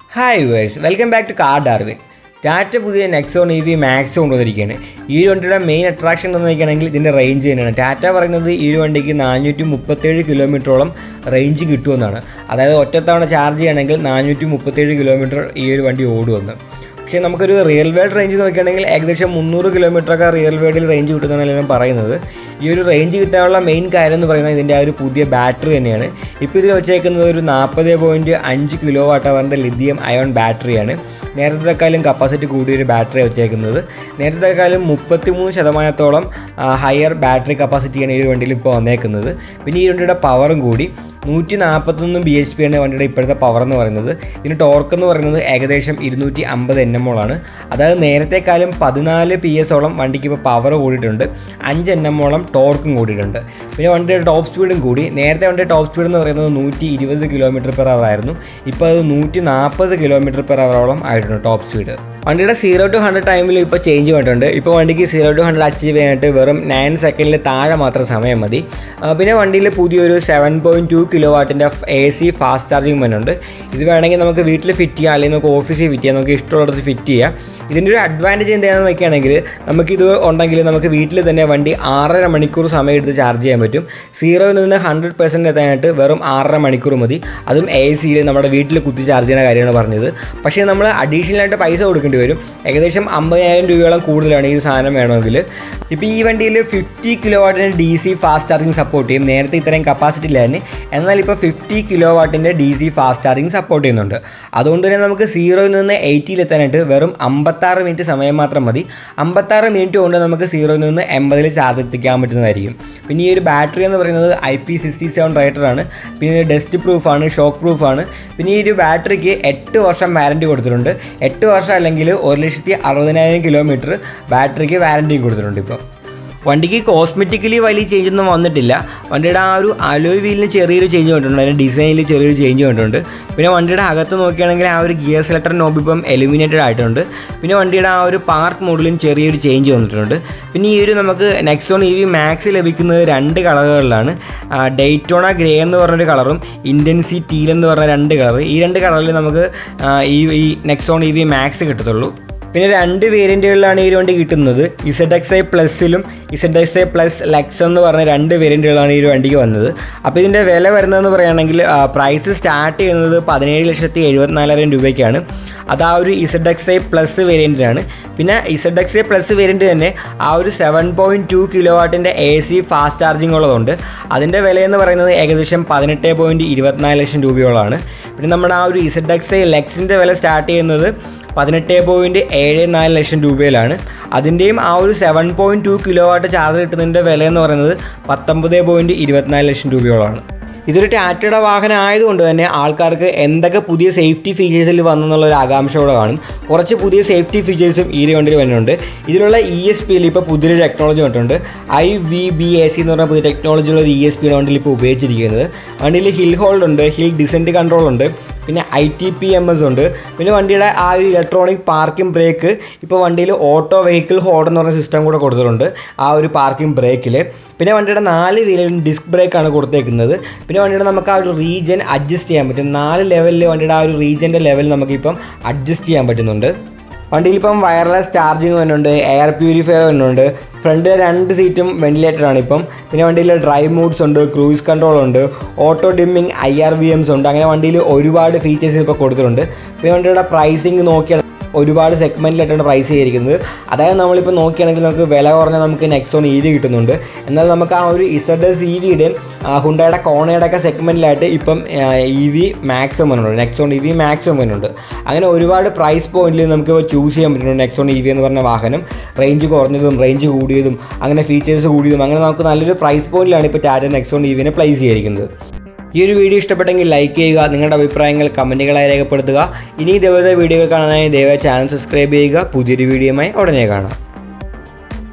hi വേഴ്സ് welcome back to car Darwin Tata പുതിയ Nexon E V Max കൊണ്ടുവന്നിരിക്കുകയാണ് ഈ ഒരു വണ്ടിയുടെ മെയിൻ അട്രാക്ഷൻ എന്ന് നോക്കുകയാണെങ്കിൽ ഇതിൻ്റെ റേഞ്ച് തന്നെയാണ് ടാറ്റ പറയുന്നത് ഈ ഒരു വണ്ടിക്ക് നാനൂറ്റി മുപ്പത്തേഴ് കിലോമീറ്ററോളം റേഞ്ച് കിട്ടുമെന്നാണ് അതായത് ഒറ്റത്തവണ ചാർജ് ചെയ്യണമെങ്കിൽ നാനൂറ്റി മുപ്പത്തേഴ് കിലോമീറ്റർ ഈ ഒരു വണ്ടി ഓടുമെന്ന് പക്ഷേ നമുക്കൊരു റിയൽ വേൾഡ് റേഞ്ച് നോക്കുകയാണെങ്കിൽ ഏകദേശം മുന്നൂറ് കിലോമീറ്ററൊക്കെ റിയൽ വേൾഡിൽ റേഞ്ച് കിട്ടുന്നതാണ് ഞാൻ പറയുന്നത് ഈ ഒരു റേഞ്ച് കിട്ടാനുള്ള മെയിൻ കാര്യം എന്ന് പറയുന്നത് ഇതിൻ്റെ ആ ഒരു പുതിയ ബാറ്ററി തന്നെയാണ് ഇപ്പോൾ ഇതിൽ വെച്ചേക്കുന്നത് ഒരു നാൽപ്പത് പോയിൻറ്റ് അഞ്ച് കിലോ വാട്ട് അവറിൻ്റെ ലിഥിയം അയോൺ ബാറ്ററിയാണ് നേരത്തെക്കാളും കപ്പാസിറ്റി കൂടിയൊരു ബാറ്ററി വെച്ചേക്കുന്നത് നേരത്തെക്കാളും മുപ്പത്തി മൂന്ന് ശതമാനത്തോളം ഹയർ ബാറ്ററി കപ്പാസിറ്റിയാണ് ഈ ഒരു വണ്ടിയിൽ ഇപ്പോൾ വന്നേക്കുന്നത് പിന്നെ ഈ വണ്ടിയുടെ പവറും കൂടി നൂറ്റി നാൽപ്പത്തൊന്ന് ബി എച്ച് പി ആണ് വണ്ടിയുടെ ഇപ്പോഴത്തെ പവർ എന്ന് പറയുന്നത് ഇതിന് ടോർക്ക് എന്ന് പറയുന്നത് ഏകദേശം ഇരുന്നൂറ്റി അമ്പത് എൻ എമ്മോളാണ് അതായത് നേരത്തെക്കാളും പതിനാല് പി എസോളം വണ്ടിക്ക് ഇപ്പോൾ പവർ കൂടിയിട്ടുണ്ട് അഞ്ച് എൻ എമ്മോളം ടോർക്കും കൂടിയിട്ടുണ്ട് പിന്നെ വണ്ടിയുടെ ടോപ്പ് സ്പീഡും കൂടി നേരത്തെ വണ്ടിയുടെ ടോപ്പ് സ്പീഡ് എന്ന് പറയുന്നത് നൂറ്റി ഇരുപത് കിലോമീറ്റർ പെർ അവർ ആയിരുന്നു ഇപ്പോൾ അത് നൂറ്റി നാൽപ്പത് കിലോമീറ്റർ പെർ അവറോളം ആയിട്ടുണ്ട് ടോപ്പ് സ്പീഡ് വണ്ടിയുടെ സീറോ ടു ഹൺഡ്രഡ് ടൈമിൽ ഇപ്പോൾ ചേഞ്ച് വന്നിട്ടുണ്ട് ഇപ്പോൾ വണ്ടിക്ക് സീറോ ടു ഹൺഡ്രഡ് അച്ചീവ് ചെയ്യാനായിട്ട് വെറും നയൻ സെക്കൻഡിൽ താഴെ മാത്രം സമയം മതി ആ, പിന്നെ വണ്ടിയിൽ പുതിയൊരു സെവൻ പോയിൻറ്റ് ടു കിലോ വാട്ടിൻ്റെ എ സി ഫാസ്റ്റ് ചാർജിങ് വരുന്നുണ്ട് ഇത് വേണമെങ്കിൽ നമുക്ക് വീട്ടിൽ ഫിറ്റ് ചെയ്യാം അല്ലെങ്കിൽ നമുക്ക് ഓഫീസിൽ ഫിറ്റ് ചെയ്യാം നമുക്ക് ഇഷ്ടമുള്ളത് ഫിറ്റ് ചെയ്യാം ഇതിൻ്റെ ഒരു അഡ്വാൻറ്റേജ് എന്താണെന്ന് വെക്കുകയാണെങ്കിൽ നമുക്കിത് ഉണ്ടെങ്കിൽ നമുക്ക് വീട്ടിൽ തന്നെ വണ്ടി ആറര മണിക്കൂർ സമയം എടുത്ത് ചാർജ് ചെയ്യാൻ പറ്റും സീറോയിൽ നിന്ന് ഹൺഡ്രഡ് പെർസെൻറ്റ് എത്താനായിട്ട് വെറും ആറര മണിക്കൂർ മതി അതും എ സിയിൽ നമ്മുടെ വീട്ടിൽ കുത്തി ചാർജ് ചെയ്യുന്ന കാര്യമാണ് പറഞ്ഞത് പക്ഷേ നമ്മൾ അഡീഷണൽ ആയിട്ട് പൈസ കൊടുക്കേണ്ടി വരും ഏകദേശം അമ്പതിനായിരം രൂപയോളം കൂടുതലാണ് ഈ ഒരു സാധനം വേണമെങ്കിൽ ഇപ്പോൾ ഈ വണ്ടിയിൽ ഫിഫ്റ്റി കിലോ വാട്ടിൻ്റെ D C fast charging support ചെയ്യും നേരത്തെ ഇത്രയും കപ്പാസിറ്റി ഇല്ലായിരുന്നു എന്നാൽ ഇപ്പോൾ ഫിഫ്റ്റി കിലോ വാട്ടിൻ്റെ D C fast charging support ചെയ്യുന്നുണ്ട് അതുകൊണ്ട് തന്നെ നമുക്ക് സീറോയിൽ നിന്ന് എയ്റ്റിയിൽ എത്താനായിട്ട് വെറും അമ്പത്താറ് മിനിറ്റ് സമയം മാത്രം മതി അമ്പത്താറ് മിനിറ്റ് കൊണ്ട് നമുക്ക് സീറോയിൽ നിന്ന് എൺപതിൽ ചാർജ് എത്തിക്കാൻ പറ്റുന്നതായിരിക്കും പിന്നെ ഈ ഒരു ബാറ്ററി എന്ന് പറയുന്നത് ഐ പി സിക്സ്റ്റി സെവൻ റൈറ്ററാണ് പിന്നെ ഡസ്റ്റ് പ്രൂഫാണ് ഷോക്ക് പ്രൂഫാണ് പിന്നെ ഈ ഒരു ബാറ്ററിക്ക് എട്ട് വർഷം വാറൻറ്റി കൊടുത്തിട്ടുണ്ട് എട്ട് വർഷം അല്ലെങ്കിൽ ഒരു ലക്ഷത്തി അറുപതിനായിരം കിലോമീറ്റർ ബാറ്ററിക്ക് വാറൻറ്റിയും കൊടുത്തിട്ടുണ്ട് ഇപ്പോൾ വണ്ടിക്ക് കോസ്മെറ്റിക്കലി വലിയ ചേഞ്ച് ഒന്നും വന്നിട്ടില്ല വണ്ടിയുടെ ആ ഒരു അലോയ് വീലിന് ചെറിയൊരു ചേഞ്ച് വന്നിട്ടുണ്ട് അതിൻ്റെ ഡിസൈനിൽ ചെറിയൊരു ചേഞ്ച് വന്നിട്ടുണ്ട് പിന്നെ വണ്ടിയുടെ അകത്ത് നോക്കുകയാണെങ്കിൽ ആ ഒരു ഗിയർ സെലക്ടർ നോബ് ഇപ്പം എലിമിനേറ്റഡ് ആയിട്ടുണ്ട് പിന്നെ വണ്ടിയുടെ ആ ഒരു പാർക്ക് മോഡലും ചെറിയൊരു ചേഞ്ച് വന്നിട്ടുണ്ട് പിന്നെ ഈ ഒരു നമുക്ക് നെക്സോൺ ഇ വി മാക്സ് ലഭിക്കുന്നത് രണ്ട് കളറുകളിലാണ് ഡെയ്റ്റോണ ഗ്രേ എന്ന് പറഞ്ഞൊരു കളറും ഇൻറ്റൻസി ടീൽ എന്ന് പറഞ്ഞ രണ്ട് കളർ ഈ രണ്ട് കളറിൽ നമുക്ക് ആ, ഈ ഈ നെക്സോൺ ഇ വി മാക്സ് കിട്ടത്തുള്ളൂ പിന്നെ രണ്ട് വേരിയൻറ്റുകളിലാണ് ഈ ഒരു വണ്ടി കിട്ടുന്നത് ഇസഡ് എക്സ് ഐ പ്ലസിലും Z X I plus lux എന്ന് പറഞ്ഞ രണ്ട് വേരിയൻറ്റുകളാണ് ഈ ഒരു വണ്ടിക്ക് വന്നത് അപ്പോൾ ഇതിൻ്റെ വില വരുന്നതെന്ന് പറയുകയാണെങ്കിൽ പ്രൈസ് സ്റ്റാർട്ട് ചെയ്യുന്നത് പതിനേഴ് ലക്ഷത്തി എഴുപത്തിനാലായിരം രൂപയ്ക്കാണ് അത് ആ ഒരു ഇസഡ് എക്സ് ഐ പ്ലസ് വേരിയൻറ്റിനാണ് പിന്നെ Z X I plus variant തന്നെ ആ ഒരു സെവൻ പോയിൻറ്റ് ടു കിലോ വാട്ടിൻ്റെ എ സി ഫാസ്റ്റ് ചാർജിങ് ഉള്ളതുകൊണ്ട് അതിൻ്റെ വിലയെന്ന് പറയുന്നത് ഏകദേശം പതിനെട്ട് പോയിൻറ്റ് ഇരുപത്തിനാല് ലക്ഷം രൂപയോളമാണ് പിന്നെ നമ്മുടെ ആ ഒരു ഇസഡ് എക്സ് ഐ ലെക്സിൻ്റെ വില സ്റ്റാർട്ട് ചെയ്യുന്നത് പതിനെട്ട് പോയിൻറ്റ് ഏഴ് നാല് ലക്ഷം രൂപയിലാണ് അതിൻ്റെയും ആ ഒരു seven point two kilo watt charge കിട്ടുന്നതിൻ്റെ വില എന്ന് പറയുന്നത് പത്തൊമ്പത് പോയിൻറ്റ് ഇരുപത്തിനാല് ലക്ഷം രൂപയോളമാണ് ഇതൊരു ടാറ്റയുടെ വാഹനം ആയതുകൊണ്ട് തന്നെ ആൾക്കാർക്ക് എന്തൊക്കെ പുതിയ സേഫ്റ്റി ഫീച്ചേഴ്സിൽ വന്നെന്നുള്ള ഒരു ആകാംക്ഷയോടെ കാണും കുറച്ച് പുതിയ സേഫ്റ്റി ഫീച്ചേഴ്സും ഈ ഒരു വണ്ടിയിൽ വരുന്നുണ്ട് ഇതിലുള്ള ഇ എസ് പിയിൽ ഇപ്പോൾ പുതിയൊരു ടെക്നോളജി വന്നിട്ടുണ്ട് I V B A C എന്ന് പറഞ്ഞ പുതിയ ടെക്നോളജിയുള്ള ഒരു ഇ എസ് പിയാണ് വണ്ടിയിൽ ഇപ്പോൾ ഉപയോഗിച്ചിരിക്കുന്നത് വണ്ടിയിൽ ഹിൽ ഹോൾഡ് ഉണ്ട് ഹിൽ ഡിസെൻറ്റ് കൺട്രോൾ ഉണ്ട് പിന്നെ I T P M S ഉണ്ട് പിന്നെ വണ്ടിയുടെ ആ ഒരു ഇലക്ട്രോണിക് പാർക്കിംഗ് ബ്രേക്ക് ഇപ്പോൾ വണ്ടിയിൽ ഓട്ടോ വെഹിക്കിൾ ഹോൾഡ് എന്ന് പറഞ്ഞ സിസ്റ്റം കൂടെ കൊടുത്തിട്ടുണ്ട് ആ ഒരു പാർക്കിംഗ് ബ്രേക്കിൽ പിന്നെ വണ്ടിയുടെ നാല് വീലിലും ഡിസ്ക് ബ്രേക്കാണ് കൊടുത്തേക്കുന്നത് പിന്നെ വണ്ടിയുടെ നമുക്ക് ആ ഒരു റീജൻ അഡ്ജസ്റ്റ് ചെയ്യാൻ പറ്റും നാല് ലെവലിൽ വണ്ടിയുടെ ആ ഒരു റീജൻ്റെ ലെവൽ നമുക്കിപ്പം അഡ്ജസ്റ്റ് ചെയ്യാൻ പറ്റുന്നുണ്ട് വണ്ടിയിൽ ഇപ്പം വയർലെസ് ചാർജിങ് വരുന്നുണ്ട് എയർ പ്യൂരിഫയർ വരുന്നുണ്ട് ഫ്രണ്ട് രണ്ട് സീറ്റും വെന്റിലേറ്റഡ് ആണ് ഇപ്പം പിന്നെ വണ്ടിയിൽ ഡ്രൈവ് മോഡ്സ് ഉണ്ട് ക്രൂയിസ് കൺട്രോൾ ഉണ്ട് auto dimming I R V Ms ഉണ്ട് അങ്ങനെ വണ്ടിയിൽ ഒരുപാട് ഫീച്ചേഴ്സ് ഇപ്പോൾ കൊടുത്തിട്ടുണ്ട് പിന്നെ വണ്ടിയുടെ പ്രൈസിങ് നോക്കിയാൽ ഒരുപാട് സെഗ്മെൻറ്റിലായിട്ടാണ് പ്രൈസ് ചെയ്തിരിക്കുന്നത് അതായത് നമ്മളിപ്പോൾ നോക്കുകയാണെങ്കിൽ നമുക്ക് വില കുറഞ്ഞ നമുക്ക് നെക്സോൺ ഇ വി കിട്ടുന്നുണ്ട് എന്നാൽ നമുക്ക് ആ ഒരു ഇസഡ് എസ് ഇ വിയുടെയും ഹുണ്ടയുടെ കോണയുടെ ഒക്കെ സെഗ്മെൻറ്റിലായിട്ട് ഇപ്പം ഇ വി മാക്സിമം വരുന്നുണ്ട് നെക്സോൺ ഇ വി മാക്സിമം വരുന്നുണ്ട് അങ്ങനെ ഒരുപാട് പ്രൈസ് പോയിന്റിൽ നമുക്ക് ഇപ്പോൾ ചൂസ് ചെയ്യാൻ പറ്റുന്നുണ്ട് നെക്സോൺ ഇ വി എന്ന് പറഞ്ഞ വാഹനം റേഞ്ച് കുറഞ്ഞതും റേഞ്ച് കൂടിയതും അങ്ങനെ ഫീച്ചേഴ്സ് കൂടിയതും അങ്ങനെ നമുക്ക് നല്ലൊരു പ്രൈസ് പോയിന്റിലാണ് ഇപ്പോൾ ടാറ്റ നെക്സോൺ ഇ വിനെ പ്ലേസ് ചെയ്തിരിക്കുന്നത് ഈ ഒരു വീഡിയോ ഇഷ്ടപ്പെട്ടെങ്കിൽ ലൈക്ക് ചെയ്യുക നിങ്ങളുടെ അഭിപ്രായങ്ങൾ കമൻറ്റുകളായി രേഖപ്പെടുത്തുക ഇനി ഇതേപോലത്തെ വീഡിയോകൾ കാണാനായി ദയവായി ചാനൽ സബ്സ്ക്രൈബ് ചെയ്യുക പുതിയൊരു വീഡിയോയുമായി ഉടനെ കാണാം